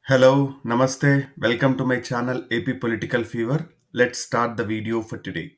Hello, Namaste. Welcome to my channel AP Political Fever. Let's start the video for today.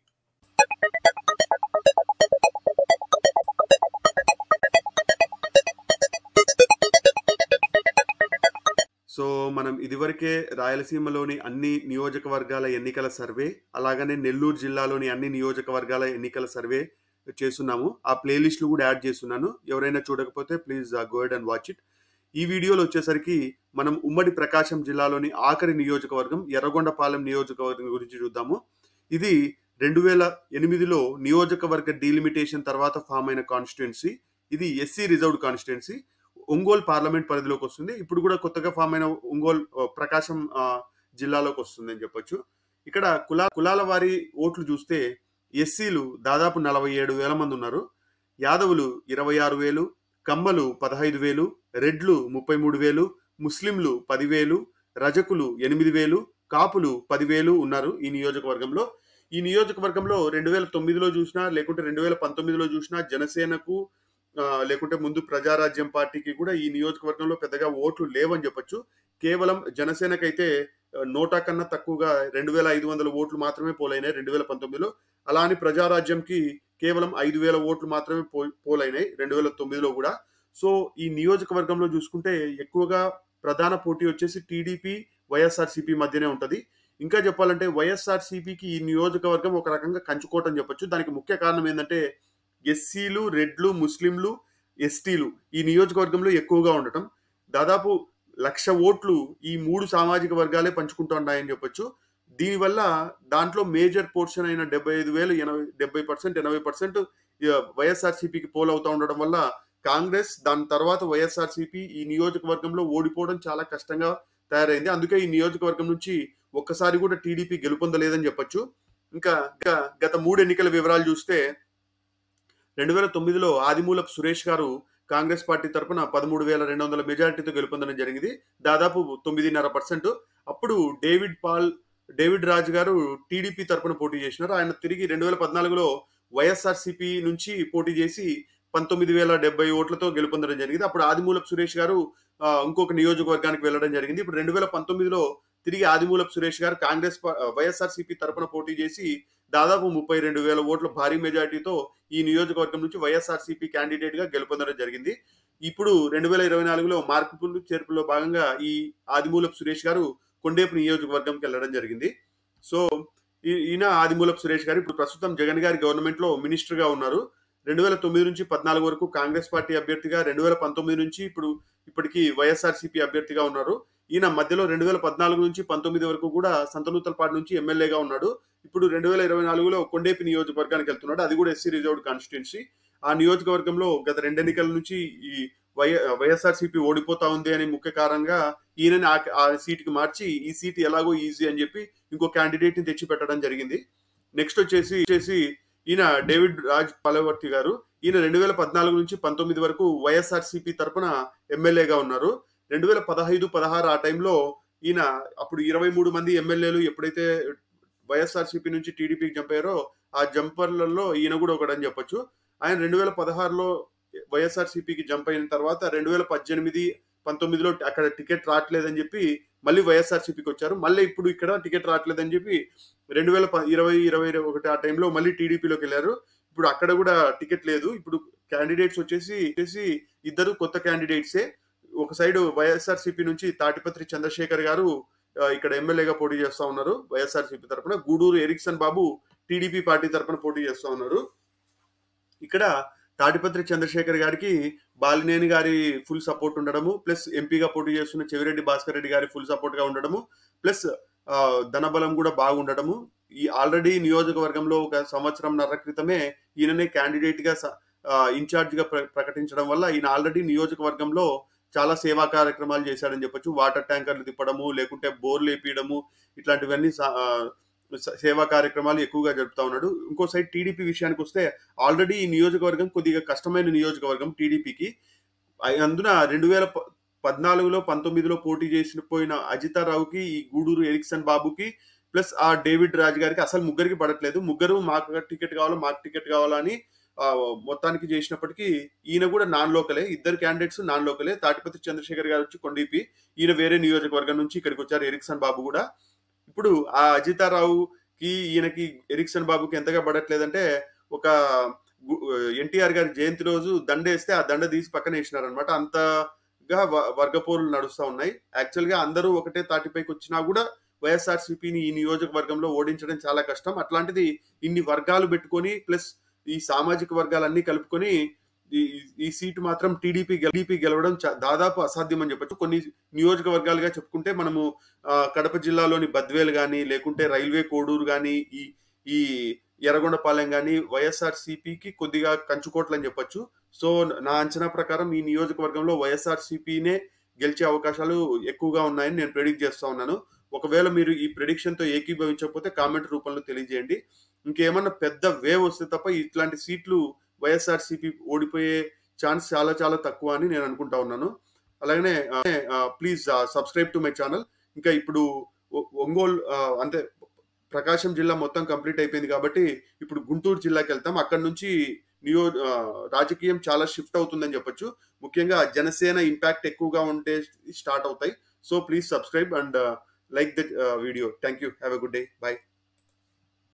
So మనం ఇదివరకే రాయలసీమలోని అన్ని నియోజకవర్గాల ఎన్నికల survey అలాగనే నెల్లూరు జిల్లాలోని అన్ని నియోజకవర్గాల ఎన్నికల సర్వే చేస్తున్నాము ఆ ప్లేలిస్ట్లు కూడా యాడ్ చేస్తున్నాను ఎవరైనా చూడకపోతే please go ahead and watch it ఈ వీడియోలో వచ్చేసరికి మనం ఉమ్మడి ప్రకాశం జిల్లాలోని ఆఖరి నియోజకవర్గం ఎర్రగొండపాలెం నియోజకవర్గం గురించి చూద్దాము ఇది రెండు వేల ఎనిమిదిలో నియోజకవర్గ డీలిమిటేషన్ తర్వాత ఫామ్ అయిన కాన్స్టిట్యున్సీ ఇది SC reserved constituency Ongole parliament పరిధిలోకి వస్తుంది ఇప్పుడు కూడా కొత్తగా ఫామ్ అయిన ఒంగోలు ఆ, ప్రకాశం ఆ, జిల్లాలోకి వస్తుంది అని చెప్పొచ్చు ఇక్కడ కులా కులాల వారి ఓట్లు చూస్తే ఎస్సీలు దాదాపు నలభై ఏడు వేల మంది ఉన్నారు యాదవులు ఇరవై ఆరు వేలు కమ్మలు పదహైదు వేలు రెడ్లు ముప్పై మూడు వేలు ముస్లింలు పదివేలు రజకులు ఎనిమిది వేలు కాపులు పదివేలు ఉన్నారు ఈ నియోజకవర్గంలో ఈ నియోజకవర్గంలో రెండు వేల తొమ్మిదిలో చూసినా లేకుంటే రెండు వేల పంతొమ్మిదిలో చూసినా జనసేనకు ఆ, లేకుంటే ముందు ప్రజారాజ్యం పార్టీకి కూడా ఈ నియోజకవర్గంలో పెద్దగా ఓట్లు లేవని చెప్పొచ్చు కేవలం జనసేనకైతే ఆ, నోటా కన్నా తక్కువగా రెండు వేల ఐదు వందల ఓట్లు మాత్రమే పోలైనాయి రెండు వేల పంతొమ్మిదిలో అలా అని ప్రజారాజ్యంకి కేవలం ఐదు వేల ఓట్లు మాత్రమే పో పోలైనాయి రెండు వేల తొమ్మిదిలో కూడా సో ఈ నియోజకవర్గంలో చూసుకుంటే ఎక్కువగా ప్రధాన పోటీ వచ్చేసి టీడీపీ వైఎస్ఆర్సీపీ మధ్యనే ఉంటుంది ఇంకా చెప్పాలంటే వైఎస్ఆర్సీపీకి ఈ నియోజకవర్గం ఒక రకంగా కంచుకోవటం చెప్పొచ్చు దానికి ముఖ్య కారణం ఏంటంటే ఎస్సీలు రెడ్లు ముస్లింలు ఎస్టీలు ఈ నియోజకవర్గంలో ఎక్కువగా ఉండటం దాదాపు లక్ష ఓట్లు ఈ మూడు సామాజిక వర్గాలే పంచుకుంటున్నాయని చెప్పొచ్చు దీనివల్ల దాంట్లో మేజర్ పోర్షన్ అయిన డెబ్బై ఐదు వేలు ఎనభై డెబ్బై పర్సెంట్ ఎనభై పర్సెంట్ వైఎస్ఆర్సీపీకి పోల్ అవుతా ఉండడం వల్ల కాంగ్రెస్ దాని తర్వాత వైఎస్ఆర్సీపీ ఈ నియోజకవర్గంలో ఓడిపోవడం చాలా కష్టంగా తయారైంది అందుకే ఈ నియోజకవర్గం నుంచి ఒక్కసారి కూడా టీడీపీ గెలుపొందలేదని చెప్పొచ్చు ఇంకా ఇంకా గత మూడు ఎన్నికల వివరాలు చూస్తే రెండు వేల తొమ్మిదిలో ఆదిమూలపు సురేష్ గారు కాంగ్రెస్ పార్టీ తరపున పదమూడు వేల రెండు వందల మెజారిటీతో గెలుపొందడం జరిగింది దాదాపు తొమ్మిదిన్నర పర్సెంట్ అప్పుడు డేవిడ్ పాల్ డేవిడ్ రాజ్ గారు టీడీపీ తరపున పోటీ చేసినారు ఆయన తిరిగి రెండు వేల పద్నాలుగులో వైఎస్ఆర్సీపీ నుంచి పోటీ చేసి పంతొమ్మిది వేల డెబ్బై ఓట్లతో గెలుపొందడం జరిగింది అప్పుడు ఆదిమూలపు సురేష్ గారు ఆ, ఇంకొక నియోజకవర్గానికి వెళ్ళడం జరిగింది ఇప్పుడు రెండు వేల పంతొమ్మిదిలో తిరిగి ఆదిమూలపు సురేష్ గారు కాంగ్రెస్ పా- వైఎస్ఆర్సీపీ తరపున పోటీ చేసి దాదాపు ముప్పై రెండు వేల ఓట్ల భారీ మెజారిటీతో ఈ నియోజకవర్గం నుంచి వైఎస్ఆర్సీపీ క్యాండిడేట్ గా గెలుపొందడం జరిగింది ఇప్పుడు రెండు వేల ఇరవై నాలుగులో మార్పులు చేర్పులో భాగంగా ఈ ఆదిమూలపు సురేష్ గారు కొండేపు నియోజకవర్గంకి వెళ్ళడం జరిగింది సో ఈ- ఈయన ఆదిమూలపు సురేష్ గారు ఇప్పుడు ప్రస్తుతం జగన్ గారి గవర్నమెంట్ లో మినిస్టర్ గా ఉన్నారు రెండు వేల తొమ్మిది నుంచి పద్నాలుగు వరకు కాంగ్రెస్ పార్టీ అభ్యర్థిగా రెండు వేల పంతొమ్మిది నుంచి ఇప్పుడు ఇప్పటికి వైఎస్ఆర్సీపీ అభ్యర్థిగా ఉన్నారు ఈయన మధ్యలో రెండు వేల పద్నాలుగు నుంచి పంతొమ్మిది వరకు కూడా సంతనూతలపాడు నుంచి ఎమ్మెల్యేగా ఉన్నాడు ఇప్పుడు రెండు వేల ఇరవై నాలుగులో కొండేపి నియోజకవర్గానికి వెళ్తున్నాడు అది కూడా ఎస్సీ రిజర్వ్డ్ కాన్స్టిట్యున్సీ ఆ నియోజకవర్గంలో గత రెండు ఎన్నికల నుంచి ఈ వై వైఎస్ఆర్సీపీ ఓడిపోతా ఉంది అని ముఖ్య కారణంగా ఈయనని ఆ ఆ సీట్కి మార్చి ఈ సీట్ ఎలాగో ఈజీ అని చెప్పి ఇంకో క్యాండిడేట్ ని తెచ్చి పెట్టడం జరిగింది నెక్స్ట్ వచ్చేసి వచ్చేసి ఈయన డేవిడ్ రాజ్ పలవర్తి గారు ఈయన రెండు వేల పద్నాలుగు నుంచి పంతొమ్మిది వరకు వైఎస్ఆర్సీపీ తరపున ఎమ్మెల్యేగా ఉన్నారు రెండు వేల పదహైదు పదహారు ఆ టైంలో ఈయన అప్పుడు ఇరవై మూడు మంది ఎమ్మెల్యేలు ఎప్పుడైతే వైఎస్ఆర్సీపీ నుంచి టీడీపీకి జంప్ అయ్యారో ఆ జంపర్లలో ఈయన కూడా ఒకడని చెప్పొచ్చు ఆయన రెండు వేల పదహారులో వైఎస్ఆర్సీపీకి జంప్ అయిన తర్వాత రెండు వేల పద్దెనిమిది పంతొమ్మిదిలో అక్కడ టికెట్ రావట్లేదని చెప్పి మళ్ళీ వైఎస్ఆర్సీపీకి వచ్చారు మళ్ళీ ఇప్పుడు ఇక్కడ టికెట్ రావట్లేదని చెప్పి రెండు వేల ప- ఇరవై ఇరవై ఒకటి ఆ టైంలో మళ్ళీ టీడీపీలోకి వెళ్ళారు ఇప్పుడు అక్కడ కూడా టికెట్ లేదు ఇప్పుడు క్యాండిడేట్స్ వచ్చేసి వచ్చేసి ఇద్దరు కొత్త క్యాండిడేట్సే ఒక సైడ్ వైఎస్ఆర్సీపీ నుంచి తాటిపత్రి చంద్రశేఖర్ గారు ఆ, ఇక్కడ ఎమ్మెల్యేగా పోటీ చేస్తా ఉన్నారు వైఎస్ఆర్సీపీ తరపున గూడూరు ఎరిక్సన్ బాబు టీడీపీ పార్టీ తరపున పోటీ చేస్తా ఉన్నారు ఇక్కడ తాటిపత్రి చంద్రశేఖర్ గారికి బాలినేని గారి ఫుల్ సపోర్ట్ ఉండడము ప్లస్ ఎంపీగా పోటీ చేస్తున్న చెవిరెడ్డి భాస్కర్ రెడ్డి గారి ఫుల్ సపోర్ట్ గా ఉండడము ప్లస్ ఆ, ధనబలం కూడా బాగుండటము ఈ ఆల్రెడీ నియోజకవర్గంలో ఒక సంవత్సరంన్నర క్రితమే ఈయననే క్యాండిడేట్ గా స- ఆ, ఇన్ఛార్జ్ గా ప్ర- ప్రకటించడం వల్ల ఈయన ఆల్రెడీ నియోజకవర్గంలో చాలా సేవా కార్యక్రమాలు చేశాడని చెప్పొచ్చు వాటర్ ట్యాంకర్లు తిప్పడము లేకుంటే బోర్లు వేపియడము ఇట్లాంటివన్నీ సా- ఆ, స- సేవా కార్యక్రమాలు ఎక్కువగా జరుపుతా ఉన్నాడు ఇంకో సైడ్ టీడీపీ విషయానికి వస్తే ఆల్రెడీ ఈ నియోజకవర్గం కొద్దిగా కష్టమైన నియోజకవర్గం టీడీపీకి అందున రెండు వేల ప- పద్నాలుగులో పంతొమ్మిదిలో పోటీ చేసిన పోయిన అజితారావుకి ఈ గూడూరు ఎరిక్సన్ బాబుకి ప్లస్ ఆ డేవిడ్ రాజ్ గారికి అసలు ముగ్గురికి పడట్లేదు ముగ్గురు మాకు టికెట్ కావాలో మాకు టికెట్ కావాలా అని ఆ, మొత్తానికి చేసినప్పటికీ ఈయన కూడా నాన్ లోకలే ఇద్దరు క్యాండిడేట్స్ నాన్ లోకలే తాటిపత్రి చంద్రశేఖర్ గారు వచ్చి కొండీపి ఈయన వేరే నియోజకవర్గం నుంచి ఇక్కడికి వచ్చారు ఎరిక్సన్ బాబు కూడా ఇప్పుడు ఆ అజితారావుకి ఈయనకి ఎరిక్సన్ బాబుకి ఎంతగా పడట్లేదంటే ఒక ఎన్టీఆర్ గారి జయంతి రోజు దండ వేస్తే ఆ దండ తీసి పక్కన వేసినారు అనమాట అంతగా వ- వర్గపోరులు నడుస్తూ ఉన్నాయి యాక్చువల్ గా అందరూ ఒకటే తాటిపైకి వచ్చినా కూడా వైఎస్ఆర్సీపీని ఈ నియోజకవర్గంలో ఓడించడం చాలా కష్టం అట్లాంటిది ఇన్ని వర్గాలు పెట్టుకొని ప్లస్ ఈ సామాజిక వర్గాలన్నీ కలుపుకొని ఈ ఈ సీటు మాత్రం టీడీపీ టీడీపీ గెలవడం చా- దాదాపు అసాధ్యం అని చెప్పొచ్చు కొన్ని నియోజకవర్గాలుగా చెప్పుకుంటే మనము ఆ, కడప జిల్లాలోని బద్వేల్ కానీ లేకుంటే రైల్వే కోడూరు కానీ ఈ ఈ ఎర్రగొండపాలెం కానీ వైఎస్ఆర్ సిపికి కొద్దిగా కంచుకోట్లు అని చెప్పొచ్చు సో నా అంచనా ప్రకారం ఈ నియోజకవర్గంలో వైఎస్ఆర్ సిపినే గెలిచే అవకాశాలు ఎక్కువగా ఉన్నాయని నేను ప్రెడిక్ట్ చేస్తా ఉన్నాను ఒకవేళ మీరు ఈ ప్రెడిక్షన్ తో ఏకీభవించకపోతే కామెంట్ రూపంలో తెలియజేయండి ఇంకేమన్నా పెద్ద వేవ్ వస్తే తప్ప ఇట్లాంటి సీట్లు వైఎస్ఆర్ సిపి ఓడిపోయే ఛాన్స్ చాలా చాలా తక్కువ అని నేను అనుకుంటా ఉన్నాను అలాగనే please subscribe to my channel ఇంకా ఇప్పుడు ఒ- ఒంగోలు ఆ, అంటే ప్రకాశం జిల్లా మొత్తం కంప్లీట్ అయిపోయింది కాబట్టి ఇప్పుడు గుంటూరు జిల్లాకి వెళ్తాం అక్కడ నుంచి నియో ఆ, రాజకీయం చాలా షిఫ్ట్ అవుతుందని చెప్పొచ్చు ముఖ్యంగా జనసేన ఇంపాక్ట్ ఎక్కువగా ఉంటే స్టార్ట్ అవుతాయి so please subscribe and like the video thank you have a good day bye